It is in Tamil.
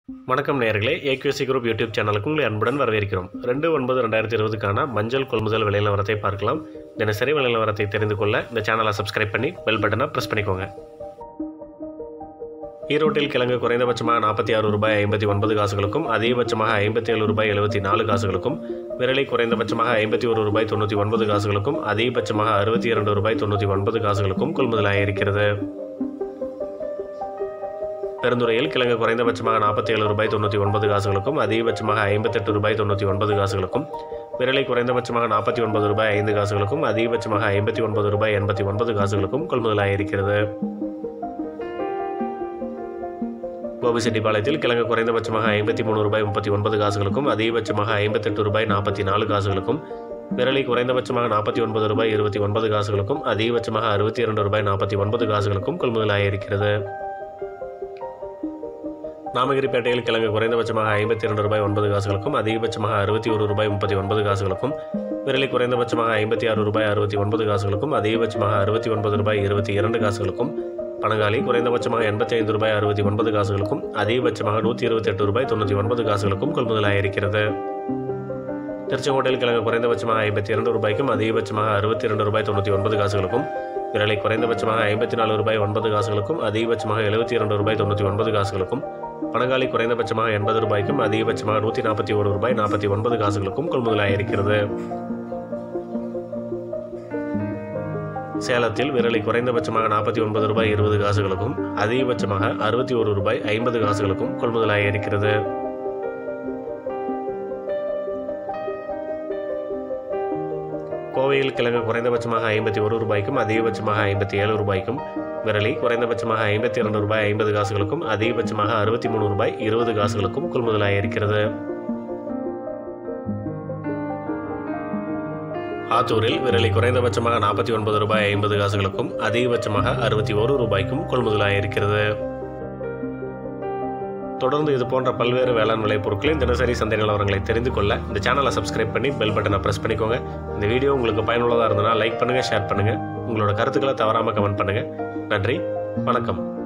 வணக்கம் நேயர்களே ஏக்யூசி குரூப் யூடியூப் சேனலுக்கு உங்களை அன்புடன் வரவேற்கிறோம் ரெண்டு ஒன்பது ரெண்டாயிரத்தி இருபதுக்கான மஞ்சள் கொள்முதல் விலை நிலவரத்தை பார்க்கலாம் தினசரி விலை நிலவரத்தை தெரிந்து கொள்ள இந்த சேனலை சப்ஸ்கிரைப் பண்ணி பெல் பட்டனை ப்ரெஸ் பண்ணிக்கோங்க ஈரோட்டில் கிழங்கு குறைந்தபட்சமாக நாற்பத்தி ஆறு ரூபாய் ஐம்பத்தி ஒன்பது காசுகளுக்கும் அதிகபட்சமாக ஐம்பத்தி ஏழு ரூபாய் எழுபத்தி நாலு காசுகளுக்கும் விரலை குறைந்தபட்சமாக ஐம்பத்தி ஒரு ரூபாய் தொண்ணூற்றி ஒன்பது காசுகளுக்கும் அதிகபட்சமாக அறுபத்தி இரண்டு ரூபாய் தொண்ணூற்றி ஒன்பது காசுகளுக்கும் கொள்முதலாக இருக்கிறது பெருந்துறையில் கிழங்கு குறைந்தபட்சமாக நாற்பத்தி ஏழு ரூபாய் தொண்ணூற்றி ஒன்பது காசுகளுக்கும் அதிகபட்சமாக ஐம்பத்தெட்டு ரூபாய் தொண்ணூற்றி ஒன்பது காசுகளுக்கும் விரலை குறைந்தபட்சமாக நாற்பத்தி ஒன்பது ரூபாய் ஐந்து காசுகளுக்கும் அதிகபட்சமாக ஐம்பத்தி ஒன்பது ரூபாய் எண்பத்தி ஒன்பது காசுகளுக்கும் கொள்முதலாக இருக்கிறது கோபிசெட்டிப்பாளையத்தில் கிழங்கு குறைந்தபட்சமாக ஐம்பத்தி மூணு ரூபாய் முப்பத்தி ஒன்பது காசுகளுக்கும் அதிகபட்சமாக ஐம்பத்தெட்டு ரூபாய் நாற்பத்தி நாலு காசுகளுக்கும் விரலை குறைந்தபட்சமாக நாற்பத்தி ஒன்பது ரூபாய் இருபத்தி ஒன்பது காசுகளுக்கும் அதிகபட்சமாக அறுபத்தி இரண்டு ரூபாய் நாற்பத்தி ஒன்பது காசுகளுக்கும் கொள்முதலாக இருக்கிறது நாமகிரிப்பேட்டையில் கிழங்கு குறைந்தபட்சமாக ஐம்பத்தி இரண்டு ரூபாய் ஒன்பது காசுகளுக்கும் அதிகபட்சமாக அறுபத்தி ஒரு ரூபாய் முப்பத்தி ஒன்பது காசுகளுக்கும் விரலை குறைந்தபட்சமாக ஐம்பத்தி ஆறு ரூபாய் அறுபத்தி ஒன்பது காசுகளுக்கும் அதிகபட்சமாக அறுபத்தி ஒன்பது ரூபாய் இருபத்தி இரண்டு காசுகளுக்கும் பணங்காலி குறைந்தபட்சமாக எண்பத்தி ஐந்து ரூபாய் அறுபத்தி ஒன்பது காசுகளுக்கும் அதிகபட்சமாக நூற்றி இருபத்தெட்டு ரூபாய் தொண்ணூற்றி ஒன்பது காசுகளுக்கும் கொள்முதலாக இருக்கிறது திருச்செங்கோட்டையில் கிழங்கு குறைந்தபட்சமாக ஐம்பத்தி இரண்டு ரூபாய்க்கும் அதிகபட்சமாக அறுபத்தி இரண்டு ரூபாய் தொண்ணூற்றி ஒன்பது காசுகளுக்கும் விரலை குறைந்தபட்சமாக ஐம்பத்தி நாலு ரூபாய் ஒன்பது காசுகளுக்கும் அதிகபட்சமாக எழுபத்தி இரண்டு ரூபாய் தொண்ணூற்றி ஒன்பது காசுகளுக்கும் பணங்காலி குறைந்தபட்சமாக எண்பது ரூபாய்க்கும் அதிகபட்சமாக நூற்றி நாற்பத்தி ஒரு ரூபாய் நாற்பத்தி ஒன்பது காசுகளுக்கும் கொள்முதலாக இருக்கிறது சேலத்தில் விரலை குறைந்தபட்சமாக நாற்பத்தி ஒன்பது ரூபாய் இருபது காசுகளுக்கும் அதிகபட்சமாக அறுபத்தி ஒரு ரூபாய் ஐம்பது காசுகளுக்கும் கொள்முதலாக இருக்கிறது கோவையில் கிழங்கு குறைந்தபட்சமாக ஐம்பத்தி ஒரு ரூபாய்க்கும் அதிகபட்சமாக ஐம்பத்தி ஏழு ரூபாய்க்கும் விரலி குறைந்தபட்சமாக ஐம்பத்தி இரண்டு ரூபாய் ஐம்பது காசுகளுக்கும் அதிகபட்சமாக அறுபத்தி மூணு ரூபாய் இருபது காசுகளுக்கும் கொள்முதலாக இருக்கிறது ஆத்தூரில் விரலி குறைந்தபட்சமாக நாற்பத்தி ஒன்பது ரூபாய் ஐம்பது காசுகளுக்கும் அதிகபட்சமாக அறுபத்தி ஒரு ரூபாய்க்கும் கொள்முதலாக இருக்கிறது தொடர்ந்து இது போன்ற பல்வேறு வேளாண் விலை பொருட்களின் தினசரி சந்தை நிலவரங்களை தெரிந்து கொள்ள இந்த சேனலை சப்ஸ்கிரைப் பண்ணி பெல் பட்டனை ப்ரெஸ் பண்ணிக்கோங்க இந்த வீடியோ உங்களுக்கு பயனுள்ளதாக இருந்ததுன்னா லைக் பண்ணுங்கள் ஷேர் பண்ணுங்கள் உங்களோட கருத்துக்களை தவறாமல் கமெண்ட் பண்ணுங்கள் நன்றி வணக்கம்